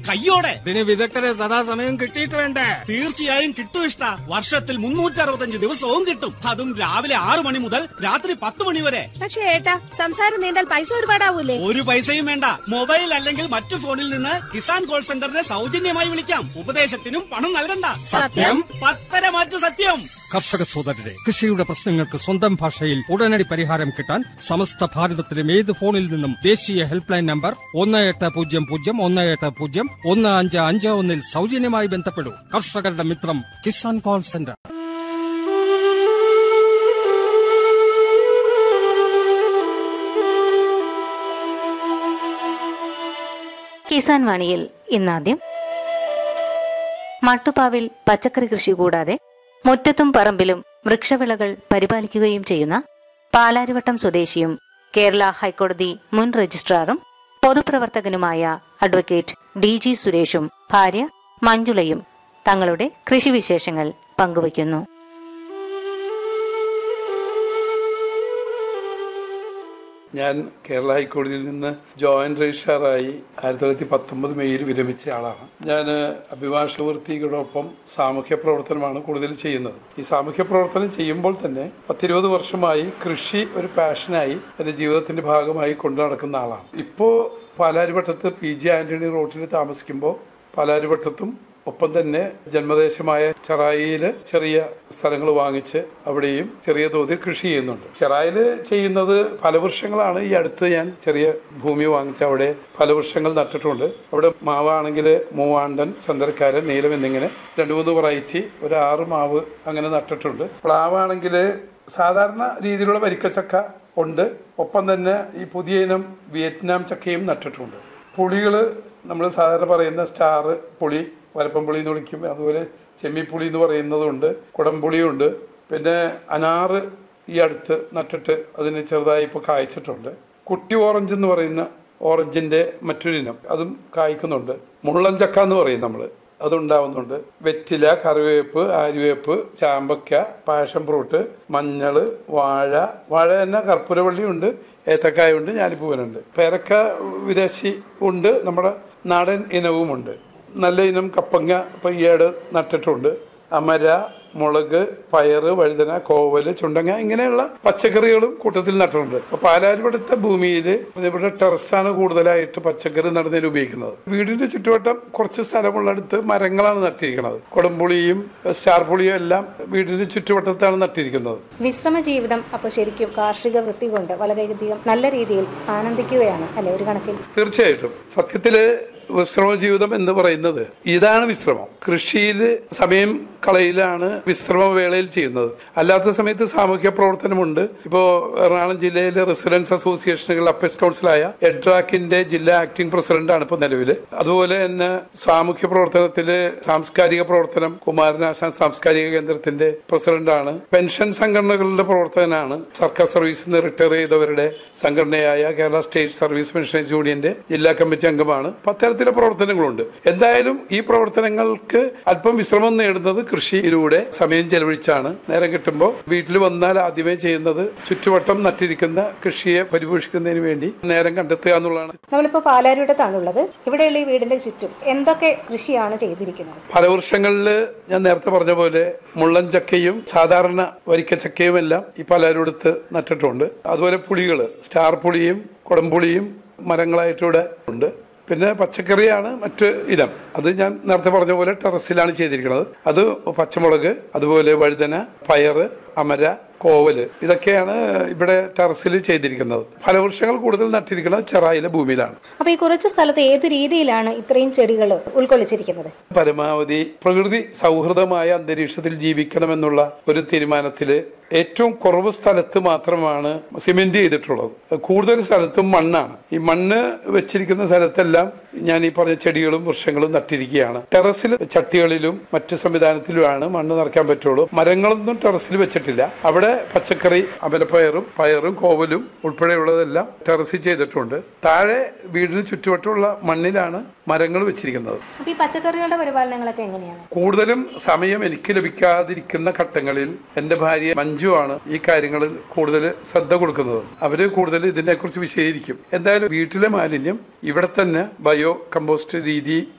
കയ്യോടെ ഇതിന് വിദഗ്ധരെ സദാസമയം കിട്ടിയിട്ട് വേണ്ടേ തീർച്ചയായും കിട്ടും ഇഷ്ട വർഷത്തിൽ മുന്നൂറ്റി അറുപത്തഞ്ച് ദിവസവും കിട്ടും അതും രാവിലെ ആറു മണി മുതൽ രാത്രി പത്ത് മണി വരെ പക്ഷേ ഏട്ടാ സംസാരം നീണ്ടാൽ പൈസ ഒരുപാടാവൂലേ ഒരു പൈസയും വേണ്ട മൊബൈൽ അല്ലെങ്കിൽ മറ്റു ഫോണിൽ നിന്ന് കിസാൻ കോൾ സെന്ററിനെ സൗജന്യമായി വിളിക്കാം ഉപദേശത്തിനും പണം നൽകണ്ട സത്യം? പത്തര മാറ്റു സത്യം കർഷക സോദരരെ കൃഷിയുടെ പ്രശ്നങ്ങൾക്ക് സ്വന്തം ഭാഷയിൽ ഉടനടി പരിഹാരം കിട്ടാൻ സമസ്ത ഭാരതത്തിലും ഏത് ഫോണിൽ നിന്നും ദേശീയ ഹെൽപ്പ് ലൈൻ നമ്പർ ഒന്ന് എട്ട് പൂജ്യം പൂജ്യം ഒന്ന് എട്ട് പൂജ്യം ഒന്ന് അഞ്ച് അഞ്ച് ഒന്നിൽ സൗജന്യമായി ബന്ധപ്പെടൂ കർഷകരുടെ മിത്രം കിസാൻ കോൾ സെന്റർ കിസാൻ വാണിയിൽ ഇന്നാദ്യം മട്ടുപ്പാവിൽ പച്ചക്കറി കൃഷി കൂടാതെ മുറ്റത്തും പറമ്പിലും വൃക്ഷവിളകൾ പരിപാലിക്കുകയും ചെയ്യുന്ന പാലാരിവട്ടം സ്വദേശിയും കേരള ഹൈക്കോടതി മുൻ രജിസ്ട്രാറും പൊതുപ്രവർത്തകനുമായ അഡ്വക്കേറ്റ് ഡി ജി സുരേഷും ഭാര്യ മഞ്ജുളയും തങ്ങളുടെ കൃഷിവിശേഷങ്ങൾ പങ്കുവയ്ക്കുന്നു ഞാൻ കേരള ഹൈക്കോടതിയിൽ നിന്ന് ജോയിന്റ് രജിസ്ട്രാറായി ആയിരത്തി തൊള്ളായിരത്തി പത്തൊമ്പത് മെയ്യിൽ വിരമിച്ച ആളാണ് ഞാൻ അഭിഭാഷക വൃത്തിയോടൊപ്പം സാമൂഹ്യ പ്രവർത്തനമാണ് കൂടുതൽ ചെയ്യുന്നത് ഈ സാമൂഹ്യ പ്രവർത്തനം ചെയ്യുമ്പോൾ തന്നെ പത്തിരുപത് വർഷമായി കൃഷി ഒരു പാഷനായി എൻ്റെ ജീവിതത്തിന്റെ ഭാഗമായി കൊണ്ടു നടക്കുന്ന ആളാണ് ഇപ്പോൾ പാലാരിവട്ടത്ത് പി ജി ആന്റണി റോഡിൽ താമസിക്കുമ്പോൾ പാലാരിവട്ടത്തും ഒപ്പം തന്നെ ജന്മദേശമായ ചെറായിയിൽ ചെറിയ സ്ഥലങ്ങൾ വാങ്ങിച്ച് അവിടെയും ചെറിയ തോതിൽ കൃഷി ചെയ്യുന്നുണ്ട് ചെറായിൽ ചെയ്യുന്നത് ഫലവൃക്ഷങ്ങളാണ് ഈ അടുത്ത് ഞാൻ ചെറിയ ഭൂമി വാങ്ങിച്ച് അവിടെ ഫലവൃക്ഷങ്ങൾ നട്ടിട്ടുണ്ട് അവിടെ മാവാണെങ്കിൽ മൂവാണ്ടൻ ചന്ദ്രക്കാരൻ നീലം എന്നിങ്ങനെ രണ്ട് മൂന്ന് വെറൈറ്റി ഒരു ആറ് മാവ് അങ്ങനെ നട്ടിട്ടുണ്ട് പ്ലാവാണെങ്കിൽ സാധാരണ രീതിയിലുള്ള വരിക്കച്ചക്ക ഉണ്ട് ഒപ്പം തന്നെ ഈ പുതിയ ഇനം വിയറ്റ്നാം ചക്കയും നട്ടിട്ടുണ്ട് പുളികൾ നമ്മൾ സാധാരണ പറയുന്ന സ്റ്റാർ പുളി വലപ്പം പുളി എന്ന് വിളിക്കും അതുപോലെ ചെമ്മിപ്പുളി എന്ന് പറയുന്നതുണ്ട് കുടംപുളിയുണ്ട് പിന്നെ അനാറ് ഈ അടുത്ത് നട്ടിട്ട് അതിന് ചെറുതായി ഇപ്പോൾ കായ്ച്ചിട്ടുണ്ട് കുട്ടി ഓറഞ്ച് എന്ന് പറയുന്ന ഓറഞ്ചിന്റെ മറ്റൊരു ഇനം അതും കായ്ക്കുന്നുണ്ട് മുള്ളൻ ചക്ക എന്ന് പറയും നമ്മൾ അതുണ്ടാവുന്നുണ്ട് വെറ്റില കറിവേപ്പ് ആര്യവേപ്പ് ചാമ്പക്ക പാഷൻ ഫ്രൂട്ട് മഞ്ഞള് വാഴ വാഴ തന്നെ കർപ്പൂരവള്ളിയുണ്ട് ഏത്തക്കായുണ്ട് ഞാലിപ്പൂവനുണ്ട് പേരക്ക വിദേശി ഉണ്ട് നമ്മുടെ നാടൻ ഇനവുമുണ്ട് നല്ല ഇനം കപ്പങ്ങ ഇപ്പം ഈയിടെ നട്ടിട്ടുണ്ട് അമര മുളക് പയറ് വഴുതന കോവല് ചുണ്ടങ്ങ ഇങ്ങനെയുള്ള പച്ചക്കറികളും കൂട്ടത്തിൽ നട്ടിട്ടുണ്ട് അപ്പൊ പാലാരിപടുത്ത ഭൂമിയിൽ ഇവിടെ ടെറസാണ് കൂടുതലായിട്ട് പച്ചക്കറി നടുന്നതിന് ഉപയോഗിക്കുന്നത് വീടിന്റെ ചുറ്റുവട്ടം കുറച്ച് സ്ഥലമുള്ളടുത്ത് മരങ്ങളാണ് നട്ടിരിക്കുന്നത് കൊടംപുളിയും സ്റ്റാർ പുളിയും എല്ലാം വീടിന്റെ ചുറ്റുവട്ടത്താണ് നട്ടിരിക്കുന്നത് വിശ്രമ ജീവിതം അപ്പോൾ ശരിക്കും കാർഷിക വൃത്തി കൊണ്ട് വളരെയധികം നല്ല രീതിയിൽ ആനന്ദിക്കുകയാണ് അല്ലെ ഒരു കണക്കിൽ തീർച്ചയായിട്ടും സത്യത്തില് വിശ്രമ ജീവിതം എന്ന് പറയുന്നത് ഇതാണ് വിശ്രമം കൃഷിയിൽ സമയം കളയിലാണ് വിശ്രമ വേളയിൽ ചെയ്യുന്നത് അല്ലാത്ത സമയത്ത് സാമൂഹ്യ പ്രവർത്തനമുണ്ട് ഇപ്പോ എറണാകുളം ജില്ലയിലെ റെസിഡൻസ് അസോസിയേഷനുകൾ അപ്പസ് കൗൺസിലായ എഡ്രാക്കിന്റെ ജില്ലാ ആക്ടിംഗ് പ്രസിഡന്റാണ് ഇപ്പോൾ നിലവിൽ അതുപോലെ തന്നെ സാമൂഹ്യ പ്രവർത്തനത്തില് സാംസ്കാരിക പ്രവർത്തനം കുമാരനാശാൻ സാംസ്കാരിക കേന്ദ്രത്തിന്റെ പ്രസിഡന്റാണ് പെൻഷൻ സംഘടനകളുടെ പ്രവർത്തകനാണ് സർക്കാർ സർവീസിൽ നിന്ന് റിട്ടയർ ചെയ്തവരുടെ സംഘടനയായ കേരള സ്റ്റേറ്റ് സർവീസ് പെൻഷനേഴ്സ് യൂണിയന്റെ ജില്ലാ കമ്മിറ്റി അംഗമാണ് അപ്പൊ അത്തരത്തിലെ പ്രവർത്തനങ്ങളുണ്ട് എന്തായാലും ഈ പ്രവർത്തനങ്ങൾക്ക് അല്പം വിശ്രമം നേടുന്നത് കൃഷിയിലൂടെ സമയം ചെലവഴിച്ചാണ് നേരം കിട്ടുമ്പോൾ വീട്ടിൽ വന്നാൽ ആദ്യമേ ചെയ്യുന്നത് ചുറ്റുവട്ടം നട്ടിരിക്കുന്ന കൃഷിയെ പരിപോഷിക്കുന്നതിന് വേണ്ടി നേരം കണ്ടെത്തുക എന്നുള്ളതാണ് നമ്മളിപ്പോൾ പാലാരിവട്ടത്താണുള്ളത് ഇവിടെയുള്ള ഈ വീടിന്റെ ചുറ്റും എന്തൊക്കെ കൃഷിയാണ് ചെയ്തിരിക്കുന്നത് ഫലവൃക്ഷങ്ങളിൽ ഞാൻ നേരത്തെ പറഞ്ഞ പോലെ മുള്ളൻ ചക്കയും സാധാരണ വരിക്കച്ചക്കയും എല്ലാം ഈ പലരോടത്ത് നട്ടിട്ടുണ്ട് അതുപോലെ പുളികൾ സ്റ്റാർ പുളിയും കുടംപുളിയും മരങ്ങളായിട്ടിവിടെ ഉണ്ട് പിന്നെ പച്ചക്കറിയാണ് മറ്റ് ഇനം അത് ഞാൻ നേരത്തെ പറഞ്ഞ പോലെ ടെറസിലാണ് ചെയ്തിരിക്കുന്നത് അത് പച്ചമുളക് അതുപോലെ വഴുതന പയറ് അമര കോവല് ഇതൊക്കെയാണ് ഇവിടെ ടെറസിൽ ചെയ്തിരിക്കുന്നത് ഫലവൃക്ഷങ്ങൾ കൂടുതൽ നട്ടിരിക്കുന്നത് ചെറായിലെ ഭൂമിയിലാണ് അപ്പോൾ ഈ കുറച്ച് സ്ഥലത്ത് ഏത് രീതിയിലാണ് ഇത്രയും ചെടികൾ ഉൾക്കൊള്ളിച്ചിരിക്കുന്നത് പരമാവധി പ്രകൃതി സൗഹൃദമായ അന്തരീക്ഷത്തിൽ ജീവിക്കണമെന്നുള്ള ഒരു തീരുമാനത്തില് ഏറ്റവും കുറവ് സ്ഥലത്ത് മാത്രമാണ് സിമെന്റ് ചെയ്തിട്ടുള്ളത് കൂടുതൽ സ്ഥലത്തും മണ്ണാണ് ഈ മണ്ണ് വെച്ചിരിക്കുന്ന സ്ഥലത്തെല്ലാം ഞാൻ ഈ പറഞ്ഞ ചെടികളും വൃക്ഷങ്ങളും നട്ടിരിക്കുകയാണ് ടെറസിൽ ചട്ടികളിലും മറ്റു സംവിധാനത്തിലുമാണ് മണ്ണ് നിറയ്ക്കാൻ പറ്റുള്ളൂ മരങ്ങളൊന്നും ടെറസിൽ വെച്ചിട്ടില്ല അവിടെ പച്ചക്കറി അമലപ്പയറും പയറും കോവലും ഉൾപ്പെടെയുള്ളതെല്ലാം ടെറസിൽ ചെയ്തിട്ടുണ്ട് താഴെ വീടിന് ചുറ്റുവട്ടമുള്ള മണ്ണിലാണ് മരങ്ങൾ വെച്ചിരിക്കുന്നത് അപ്പോൾ ഈ പച്ചക്കറികളുടെ പരിപാലനങ്ങളൊക്കെ എങ്ങനെയാണ് കൂടുതലും സമയം എനിക്ക് ലഭിക്കാതിരിക്കുന്ന ഘട്ടങ്ങളിൽ എന്റെ ഭാര്യ മഞ്ജു ആണ് ഈ കാര്യങ്ങളിൽ കൂടുതൽ ശ്രദ്ധ കൊടുക്കുന്നത് അവര് കൂടുതൽ ഇതിനെ കുറിച്ച് വിശദീകരിക്കും എന്തായാലും വീട്ടിലെ മാലിന്യം ഇവിടെ തന്നെ ബയോ കമ്പോസ്റ്റ് രീതി